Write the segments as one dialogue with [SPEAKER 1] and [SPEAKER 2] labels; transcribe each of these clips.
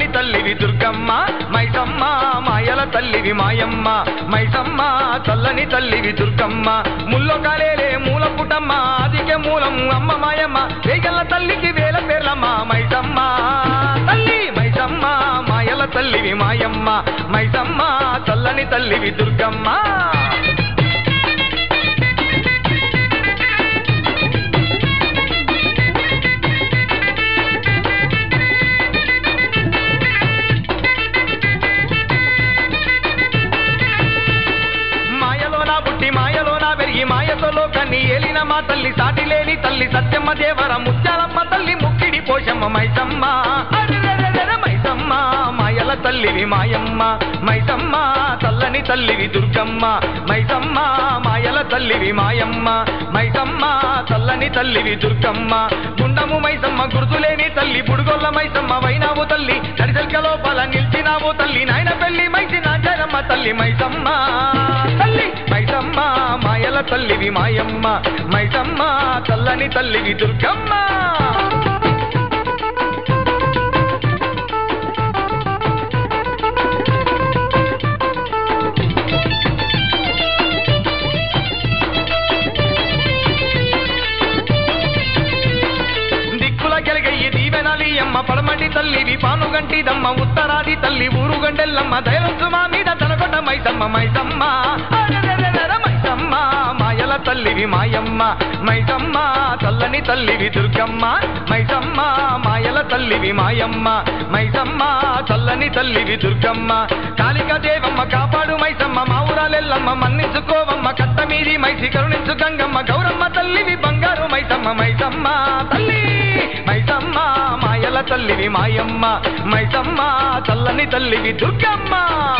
[SPEAKER 1] తల్లివి దుర్గమ్మ మైసమ్మ మాయల తల్లివి మాయమ్మ మైసమ్మ చల్లని తల్లివి దుర్గమ్మ ముల్లో కాలేలే మూల పుటమ్మ ఆదికే మూలం అమ్మ మాయమ్మ వేగల్ల తల్లికి వేల పేర్లమ్మ మైసమ్మ తల్లి మైసమ్మ మాయల తల్లివి మాయమ్మ మైసమ్మ చల్లని తల్లివి దుర్గమ్మ మాయలోన పుట్టి మాయలోన పెరిగి మాయతో లోకాన్ని ఏలిన మా తల్లి సాటి లేని తల్లి సత్యమ్మ దేవర ముత్యాలమ్మ తల్లి ముక్కిడి పోషమ్మ మైసమ్మ అరెరెరెరెరె మైసమ్మ మాయల తల్లివి మాయమ్మ మైసమ్మ చల్లని తల్లివి దుర్గమ్మ మైసమ్మ మాయల తల్లివి మాయమ్మ మైసమ్మ చల్లని తల్లివి దుర్గమ్మ గుండము మైసమ్మ గుర్తులేని తల్లి బుడుగొల్ల మైసమ్మ వైనావు తల్లి నడిసల్క లోపల నిలిచినావు తల్లి నాయన పెళ్లి మైసిన జరమ్మ తల్లి మైసమ్మ తల్లి మైసమ్మ మాయల తల్లివి మాయమ్మ మైసమ్మ చల్లని తల్లివి దుర్గమ్మ దిక్కుల గెలగయ్యి దీవెనలి అమ్మ పడమటి తల్లివి పానుగంటిదమ్మ ఉత్తరాది తల్లి ఊరుగండెల్లమ్మ దయవంతు మా మీద తనకొండ మైసమ్మ మైసమ్మ అరెరెరెరెర మైసమ్మ మాయల తల్లివి మాయమ్మ మైసమ్మ చల్లని తల్లివి దుర్గమ్మ మైసమ్మ మాయల తల్లివి మాయమ్మ మైసమ్మ చల్లని తల్లివి దుర్గమ్మ కాళిక దేవమ్మ కాపాడు మైసమ్మ మా ఊరాలెల్లమ్మ మన్నించుకోవమ్మ కట్ట మీది మైసి కరుణించు గంగమ్మ గౌరమ్మ తల్లివి బంగారు మైసమ్మ మైసమ్మ తల్లి మైసమ్మ మాయల తల్లివి మాయమ్మ మైసమ్మ చల్లని తల్లివి దుర్గమ్మ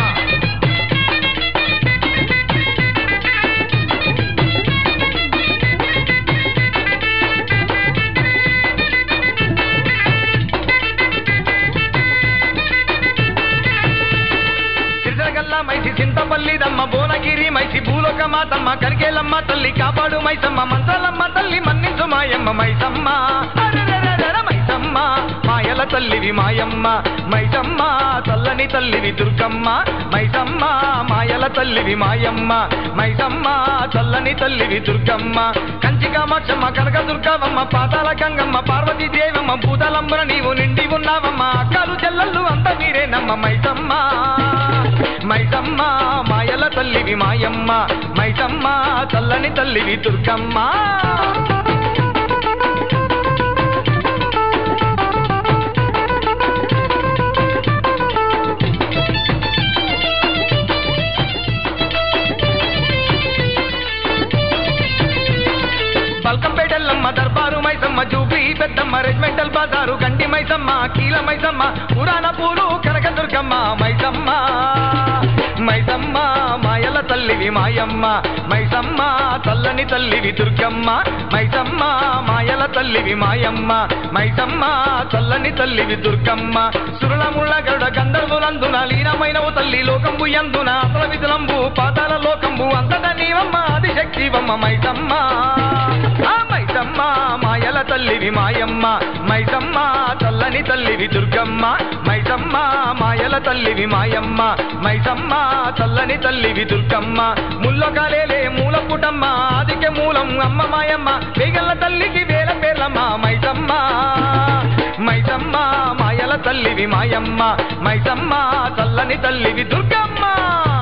[SPEAKER 1] సిరిసగల్ల మైసి చింతపల్లిదమ్మ భువనగిరి మైసి భూలోక మాతమ్మ కరికేలమ్మ తల్లి కాపాడు మైసమ్మ మంత్రాలమ్మ తల్లి మన్నించు మాయమ్మ మైసమ్మ అరెరెరెరెర మైసమ్మ మాయల తల్లివి మాయమ్మ మైసమ్మ చల్లని తల్లివి దుర్గమ్మ మైసమ్మ మాయల తల్లివి మాయమ్మ మైసమ్మ చల్లని తల్లివి దుర్గమ్మ కంచి కామాక్షమ్మ కనక దుర్గవమ్మ పాతాల గంగమ్మ పార్వతీ దేవమ్మ భూతలంబర నీవు నిండి ఉన్నావమ్మ అక్కలు చెల్లెళ్ళు అంత మీరేనమ్మ మైసమ్మ మైసమ్మ మాయల తల్లివి మాయమ్మ మైసమ్మ చల్లని తల్లివి దుర్గమ్మ బల్కంపేటల్లమ్మ దర్బారు మైసమ్మ జూబ్లీ పెద్దమ్మ రెజిమెంటల్ బజారు గండి మైసమ్మ కీల మైసమ్మ పురాణ పూలు కనక దుర్గమ్మ మైసమ్మ మైసమ్మ మాయల తల్లివి మాయమ్మ మైసమ్మ చల్లని తల్లివి దుర్గమ్మ మైసమ్మ మాయల తల్లివి మాయమ్మ మైసమ్మ చల్లని తల్లివి దుర్గమ్మ సురులముళ్ళ గరుడ గంధర్వులందున లీనమైనవు తల్లి లోకంబు ఎందున అసల విధులంబు పాతాల లోకంబు అంతట నీవమ్మ ఆదిశక్తివమ్మ మైసమ్మ ఆ మైసమ్మ మాయల తల్లివి మాయమ్మ మైసమ్మ చల్లని తల్లివి దుర్గమ్మ మైసమ్మ మాయల తల్లివి మాయమ్మ మైసమ్మ చల్లని తల్లివి దుర్గమ్మ ముల్లో కాలేలే మూల పుటమ్మ ఆదికే మూలం అమ్మ మాయమ్మ వేగల్ల తల్లికి వేల పేర్లమ్మ మైసమ్మ మైసమ్మ మాయల తల్లివి మాయమ్మ మైసమ్మ చల్లని తల్లివి దుర్గమ్మ